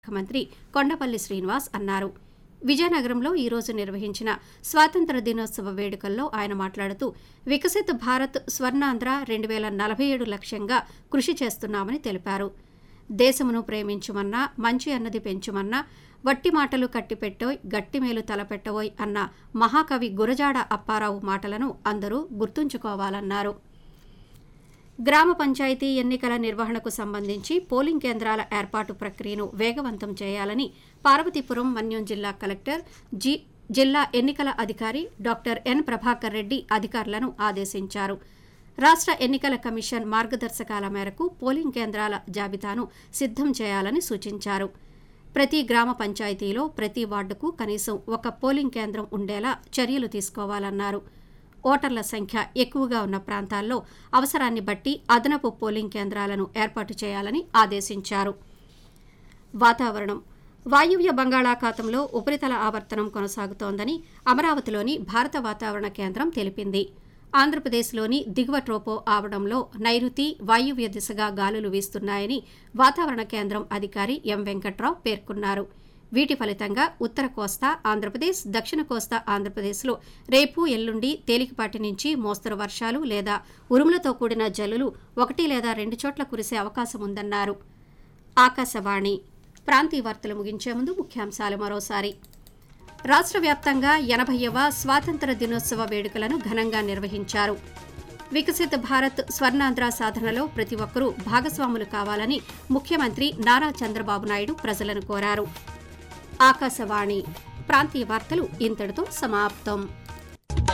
మంత్రి కొండపల్లి శ్రీనివాస్ అన్నారు విజయనగరంలో ఈరోజు నిర్వహించిన స్వాతంత్ర దినోత్సవ వేడుకల్లో ఆయన మాట్లాడుతూ వికసిత్ భారత్ స్వర్ణాంధ్ర రెండు వేల నలభై ఏడు లక్ష్యంగా కృషి చేస్తున్నామని తెలిపారు దేశమును ప్రేమించుమన్నా మంచి అన్నది పెంచుమన్నా వట్టి మాటలు కట్టిపెట్టోయ్ గట్టిమేలు తలపెట్టవోయ్ అన్న మహాకవి గురజాడ అప్పారావు మాటలను అందరూ గుర్తుంచుకోవాలన్నారు గ్రామ పంచాయతీ ఎన్నికల నిర్వహణకు సంబంధించి పోలింగ్ కేంద్రాల ఏర్పాటు ప్రక్రియను వేగవంతం చేయాలని పార్వతీపురం మన్యం జిల్లా కలెక్టర్ జి జిల్లా ఎన్నికల అధికారి డాక్టర్ ఎన్ ప్రభాకర్ రెడ్డి అధికారులను ఆదేశించారు రాష్ట్ర ఎన్నికల కమిషన్ మార్గదర్శకాల మేరకు పోలింగ్ కేంద్రాల జాబితాను సిద్ధం చేయాలని సూచించారు ప్రతి గ్రామ పంచాయతీలో ప్రతి వార్డుకు కనీసం ఒక పోలింగ్ కేంద్రం ఉండేలా చర్యలు తీసుకోవాలన్నారు ఓటర్ల సంఖ్య ఎక్కువగా ఉన్న ప్రాంతాల్లో అవసరాన్ని బట్టి అదనపు పోలింగ్ కేంద్రాలను ఏర్పాటు చేయాలని ఆదేశించారు వాతావరణం వాయువ్య బంగాళాఖాతంలో ఉపరితల ఆవర్తనం కొనసాగుతోందని అమరావతిలోని భారత వాతావరణ కేంద్రం తెలిపింది ఆంధ్రప్రదేశ్లోని దిగువ ట్రోపో ఆవడంలో నైరుతి వాయువ్య దిశగా గాలులు వీస్తున్నాయని వాతావరణ కేంద్రం అధికారి ఎం వెంకట్రావు పేర్కొన్నారు వీటి ఫలితంగా ఉత్తర కోస్తా ఆంధ్రప్రదేశ్ దక్షిణ కోస్తా ఆంధ్రప్రదేశ్లో రేపు ఎల్లుండి తేలికపాటి నుంచి మోస్తరు వర్షాలు లేదా ఉరుములతో కూడిన జల్లులు ఒకటి లేదా రెండు చోట్ల కురిసే అవకాశం ఉందన్నారు ఆకాశవాణి ప్రాంతీయ వార్తలు ముగించే ముందు ముఖ్యాంశాలు మరోసారి రాష్ట్ర వ్యాప్తంగా ఎనభైవ స్వాతంత్ర దినోత్సవ వేడుకలను ఘనంగా నిర్వహించారు వికసిత్ భారత్ స్వర్ణాంధ్ర సాధనలో ప్రతి ఒక్కరూ భాగస్వాములు కావాలని ముఖ్యమంత్రి నారా చంద్రబాబు నాయుడు ప్రజలను కోరారు ఆకాశవాణి ప్రాంతీయ వార్తలు ఇంతటితో సమాప్తం